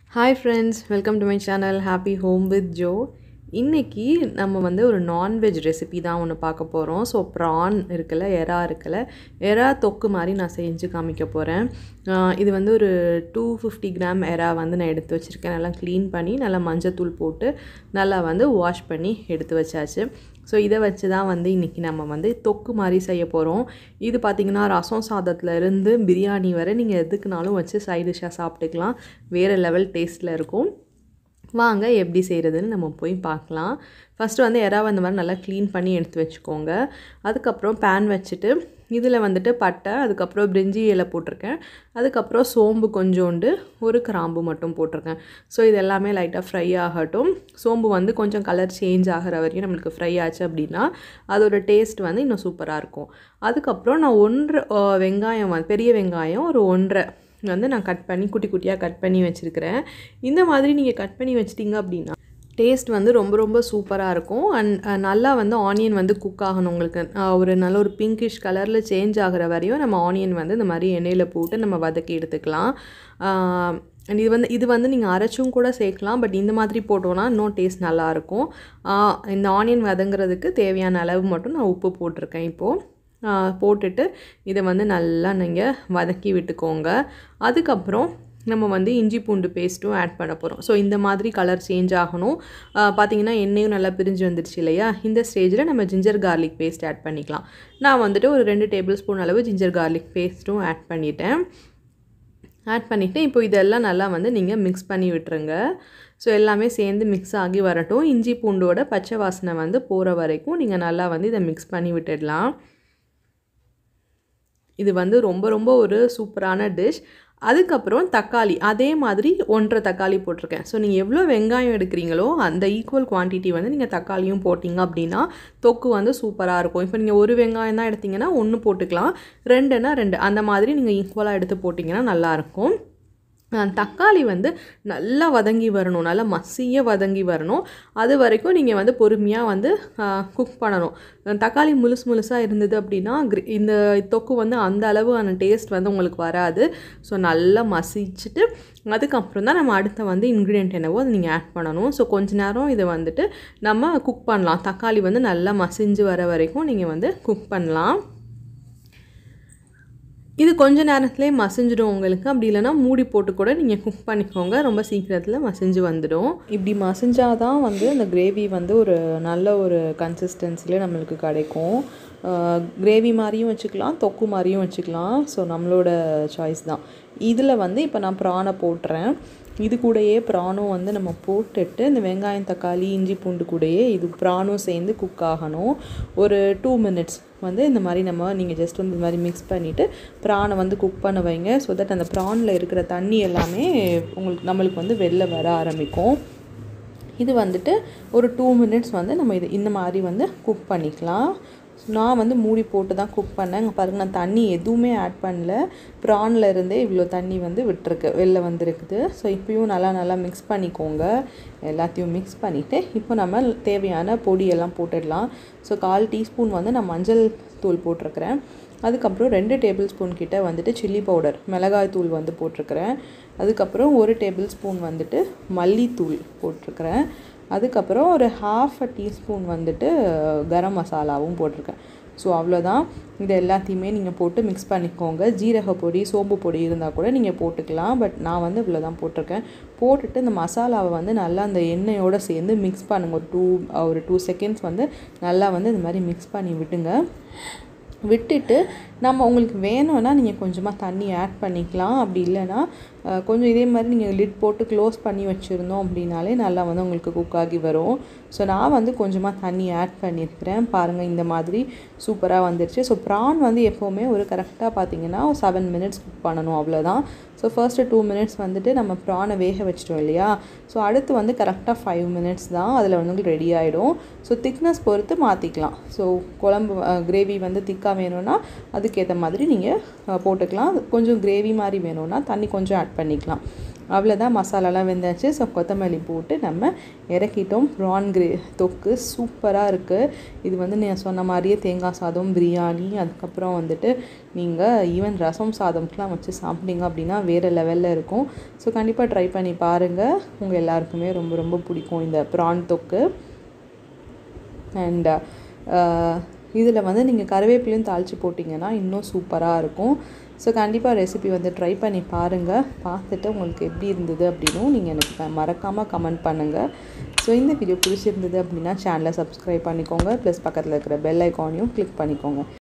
hi friends welcome to my channel happy home with Jo இன்றைக்கி நம்ம வந்து ஒரு நான்வெஜ் ரெசிபி தான் ஒன்று பார்க்க போகிறோம் ஸோ ப்ரான் இருக்குல்ல எறா இருக்குல்ல எறா தொக்கு மாதிரி நான் செஞ்சு காமிக்க போகிறேன் இது வந்து ஒரு டூ ஃபிஃப்டி கிராம் எறா வந்து நான் எடுத்து வச்சுருக்கேன் நல்லா க்ளீன் பண்ணி நல்லா மஞ்சத்தூள் போட்டு நல்லா வந்து வாஷ் பண்ணி எடுத்து வச்சாச்சு ஸோ இதை வச்சு தான் வந்து இன்றைக்கி நம்ம வந்து தொக்கு மாதிரி செய்ய போகிறோம் இது பார்த்திங்கன்னா ரசம் சாதத்தில் இருந்து பிரியாணி வரை நீங்கள் எதுக்குனாலும் வச்சு சைட் டிஷ்ஷாக சாப்பிட்டுக்கலாம் வேறு லெவல் டேஸ்ட்டில் இருக்கும் வாங்க எப்படி செய்கிறதுன்னு நம்ம போய் பார்க்கலாம் ஃபஸ்ட்டு வந்து எறாவை அந்த மாதிரி நல்லா க்ளீன் பண்ணி எடுத்து வச்சுக்கோங்க அதுக்கப்புறம் பேன் வச்சுட்டு இதில் வந்துட்டு பட்டை அதுக்கப்புறம் பிரிஞ்சி இலை போட்டிருக்கேன் அதுக்கப்புறம் சோம்பு கொஞ்சோண்டு ஒரு கிராம்பு மட்டும் போட்டிருக்கேன் ஸோ இது எல்லாமே லைட்டாக ஃப்ரை ஆகட்டும் சோம்பு வந்து கொஞ்சம் கலர் சேஞ்ச் ஆகிற வரைக்கும் நம்மளுக்கு ஃப்ரை ஆச்சு அப்படின்னா அதோட டேஸ்ட் வந்து இன்னும் சூப்பராக இருக்கும் அதுக்கப்புறம் நான் ஒன்றரை வெங்காயம் வந்து பெரிய வெங்காயம் ஒரு ஒன்றரை வந்து நான் கட் பண்ணி குட்டி குட்டியாக கட் பண்ணி வச்சுருக்கிறேன் இந்த மாதிரி நீங்கள் கட் பண்ணி வச்சிட்டிங்க அப்படின்னா டேஸ்ட் வந்து ரொம்ப ரொம்ப சூப்பராக இருக்கும் அண்ட் நல்லா வந்து ஆனியன் வந்து குக் ஆகணும் உங்களுக்கு ஒரு நல்ல ஒரு பிங்கிஷ் கலரில் சேஞ்ச் ஆகிற வரையும் நம்ம ஆனியன் வந்து இந்த மாதிரி எண்ணெயில் போட்டு நம்ம வதக்கி எடுத்துக்கலாம் அண்ட் இது வந்து இது வந்து நீங்கள் அரைச்சும் கூட சேர்க்கலாம் பட் இந்த மாதிரி போட்டோன்னா இன்னும் டேஸ்ட் நல்லாயிருக்கும் இந்த ஆனியன் வதங்குறதுக்கு தேவையான அளவு மட்டும் நான் உப்பு போட்டிருக்கேன் இப்போது போட்டுட்டு இதை வந்து நல்லா நீங்கள் வதக்கி விட்டுக்கோங்க அதுக்கப்புறம் நம்ம வந்து இஞ்சி பூண்டு பேஸ்ட்டும் ஆட் பண்ண போகிறோம் ஸோ இந்த மாதிரி கலர் சேஞ்ச் ஆகணும் பார்த்தீங்கன்னா எண்ணெயும் நல்லா பிரிஞ்சு வந்துருச்சு இல்லையா இந்த ஸ்டேஜில் நம்ம ஜிஞ்சர் கார்லிக் பேஸ்ட் ஆட் பண்ணிக்கலாம் நான் வந்துட்டு ஒரு ரெண்டு டேபிள் ஸ்பூன் அளவு ஜிஞ்சர் கார்லிக் பேஸ்ட்டும் ஆட் பண்ணிட்டேன் ஆட் பண்ணிவிட்டு இப்போ இதெல்லாம் நல்லா வந்து நீங்கள் மிக்ஸ் பண்ணி விட்டுருங்க ஸோ எல்லாமே சேர்ந்து மிக்ஸ் ஆகி வரட்டும் இஞ்சி பூண்டோட பச்சை வாசனை வந்து போகிற வரைக்கும் நீங்கள் நல்லா வந்து இதை மிக்ஸ் பண்ணி விட்டுடலாம் இது வந்து ரொம்ப ரொம்ப ஒரு சூப்பரான டிஷ் அதுக்கப்புறம் தக்காளி அதே மாதிரி ஒன்றரை தக்காளி போட்டிருக்கேன் ஸோ நீங்கள் எவ்வளோ வெங்காயம் எடுக்கிறீங்களோ அந்த ஈக்குவல் குவான்டிட்டி வந்து நீங்கள் தக்காளியும் போட்டிங்க அப்படின்னா தொக்கு வந்து சூப்பராக இருக்கும் இப்போ நீங்கள் ஒரு வெங்காயம் தான் எடுத்திங்கன்னா ஒன்று போட்டுக்கலாம் ரெண்டுன்னா ரெண்டு அந்த மாதிரி நீங்கள் ஈக்குவலாக எடுத்து போட்டிங்கன்னா நல்லாயிருக்கும் தக்காளி வந்து நல்லா வதங்கி வரணும் நல்லா மசிய வதங்கி வரணும் அது வரைக்கும் நீங்கள் வந்து பொறுமையாக வந்து குக் பண்ணணும் தக்காளி முழுசு முழுசாக இருந்தது அப்படின்னா இந்த தொக்கு வந்து அந்த அளவு டேஸ்ட் வந்து உங்களுக்கு வராது ஸோ நல்லா மசிச்சுட்டு அதுக்கப்புறம் தான் நம்ம அடுத்த வந்து இன்க்ரீடியன்ட் என்னவோ அதை நீங்கள் ஆட் பண்ணணும் ஸோ கொஞ்ச நேரம் இதை வந்துட்டு நம்ம குக் பண்ணலாம் தக்காளி வந்து நல்லா மசிஞ்சு வர வரைக்கும் நீங்கள் வந்து குக் பண்ணலாம் இது கொஞ்ச நேரத்துலேயே மசிஞ்சிடும் உங்களுக்கு அப்படி இல்லைனா மூடி போட்டு கூட நீங்கள் குக் பண்ணிக்கோங்க ரொம்ப சீக்கிரத்தில் மசிஞ்சு வந்துடும் இப்படி மசிஞ்சால் தான் வந்து அந்த கிரேவி வந்து ஒரு நல்ல ஒரு கன்சிஸ்டன்சியில் நம்மளுக்கு கிடைக்கும் கிரேவி மாதிரியும் வச்சுக்கலாம் தொக்கு மாதிரியும் வச்சுக்கலாம் ஸோ நம்மளோட சாய்ஸ் தான் இதில் வந்து இப்போ நான் ப்ரானை போட்டுறேன் இது கூடயே ப்ரானும் வந்து நம்ம போட்டுட்டு இந்த வெங்காயம் தக்காளி இஞ்சி பூண்டு கூடயே இது ப்ரானும் சேர்ந்து குக் ஆகணும் ஒரு டூ மினிட்ஸ் வந்து இந்த மாதிரி நம்ம நீங்கள் ஜஸ்ட் வந்து இந்த மாதிரி மிக்ஸ் பண்ணிவிட்டு ப்ரானை வந்து குக் பண்ண வைங்க ஸோ தட் அந்த ப்ரானில் இருக்கிற தண்ணி எல்லாமே உங்களுக்கு நம்மளுக்கு வந்து வெளில வர ஆரம்பிக்கும் இது வந்துட்டு ஒரு டூ மினிட்ஸ் வந்து நம்ம இது இந்த மாதிரி வந்து குக் பண்ணிக்கலாம் நான் வந்து மூடி போட்டு தான் குக் பண்ணேன் இங்கே பாருங்கள் நான் தண்ணி எதுவுமே ஆட் பண்ணல ப்ரானில் இருந்தே இவ்வளோ தண்ணி வந்து விட்டுருக்கு வெளில வந்துருக்குது ஸோ இப்போயும் நல்லா நல்லா மிக்ஸ் பண்ணிக்கோங்க எல்லாத்தையும் மிக்ஸ் பண்ணிவிட்டு இப்போ நம்ம தேவையான பொடியெல்லாம் போட்டுடலாம் ஸோ கால் டீஸ்பூன் வந்து நான் மஞ்சள் தூள் போட்டிருக்கிறேன் அதுக்கப்புறம் ரெண்டு டேபிள் ஸ்பூன் கிட்ட வந்துட்டு சில்லி பவுடர் மிளகாய் தூள் வந்து போட்டிருக்கிறேன் அதுக்கப்புறம் ஒரு டேபிள் ஸ்பூன் வந்துட்டு மல்லித்தூள் போட்டிருக்கிறேன் அதுக்கப்புறம் ஒரு ஹாஃப் அ டீஸ்பூன் வந்துட்டு கரம் மசாலாவும் போட்டிருக்கேன் ஸோ அவ்வளோதான் இது எல்லாத்தையுமே நீங்கள் போட்டு மிக்ஸ் பண்ணிக்கோங்க ஜீரக பொடி சோம்பு பொடி இருந்தால் கூட நீங்கள் போட்டுக்கலாம் பட் நான் வந்து இவ்வளோ தான் போட்டிருக்கேன் போட்டுட்டு இந்த மசாலாவை வந்து நல்லா அந்த எண்ணெயோடு சேர்ந்து மிக்ஸ் பண்ணுங்கள் ஒரு டூ ஒரு டூ செகண்ட்ஸ் வந்து நல்லா வந்து இந்த மாதிரி மிக்ஸ் பண்ணி விட்டுங்க விட்டுட்டு நம்ம உங்களுக்கு வேணும்னா நீங்கள் கொஞ்சமாக தண்ணி ஆட் பண்ணிக்கலாம் அப்படி இல்லைன்னா கொஞ்சம் இதே மாதிரி நீங்கள் லிட் போட்டு க்ளோஸ் பண்ணி வச்சுருந்தோம் அப்படின்னாலே நல்லா வந்து உங்களுக்கு குக் ஆகி வரும் ஸோ நான் வந்து கொஞ்சமாக தண்ணி ஆட் பண்ணியிருக்கிறேன் பாருங்கள் இந்த மாதிரி சூப்பராக வந்துருச்சு ஸோ ப்ரான் வந்து எப்போவுமே ஒரு கரெக்டாக பார்த்தீங்கன்னா செவன் மினிட்ஸ் குக் பண்ணணும் அவ்வளோதான் ஸோ ஃபர்ஸ்ட்டு டூ மினிட்ஸ் வந்துட்டு நம்ம ப்ரானை வேக வச்சிட்டோம் இல்லையா ஸோ அடுத்து வந்து கரெக்டாக ஃபைவ் மினிட்ஸ் தான் அதில் வந்து உங்களுக்கு ரெடி ஆகிடும் ஸோ திக்னஸ் பொறுத்து மாற்றிக்கலாம் ஸோ குழம்பு கிரேவி வந்து திக்காக வேணும்னா அதுக்கேற்ற மாதிரி நீங்கள் போட்டுக்கலாம் கொஞ்சம் கிரேவி மாதிரி வேணும்னா தண்ணி கொஞ்சம் ஆட் பண்ணிக்கலாம் அவ்வளோதான் மசாலாலாம் வெந்தாச்சு ஸோ கொத்தமல்லி போட்டு நம்ம இறக்கிட்டோம் ப்ரான் கிரே தொக்கு சூப்பராக இருக்குது இது வந்து நான் சொன்ன மாதிரியே தேங்காய் சாதம் பிரியாணி அதுக்கப்புறம் வந்துட்டு நீங்கள் ஈவன் ரசம் சாதம்க்கெலாம் வச்சு சாப்பிட்டீங்க அப்படின்னா வேறு லெவலில் இருக்கும் ஸோ கண்டிப்பாக ட்ரை பண்ணி பாருங்கள் உங்கள் எல்லாருக்குமே ரொம்ப ரொம்ப பிடிக்கும் இந்த ப்ரான் தொக்கு அண்ட் இதில் வந்து நீங்கள் கருவேப்பிலையும் தாளித்து போட்டிங்கன்னா இன்னும் சூப்பராக இருக்கும் ஸோ கண்டிப்பாக ரெசிபி வந்து ட்ரை பண்ணி பாருங்கள் பார்த்துட்டு உங்களுக்கு எப்படி இருந்தது அப்படின்னும் நீங்கள் எனக்கு மறக்காமல் கமெண்ட் பண்ணுங்கள் ஸோ இந்த வீடியோ பிடிச்சிருந்தது அப்படின்னா சேனலை சப்ஸ்கிரைப் பண்ணிக்கோங்க ப்ளஸ் பக்கத்தில் இருக்கிற பெல் ஐக்கானையும் கிளிக் பண்ணிக்கோங்க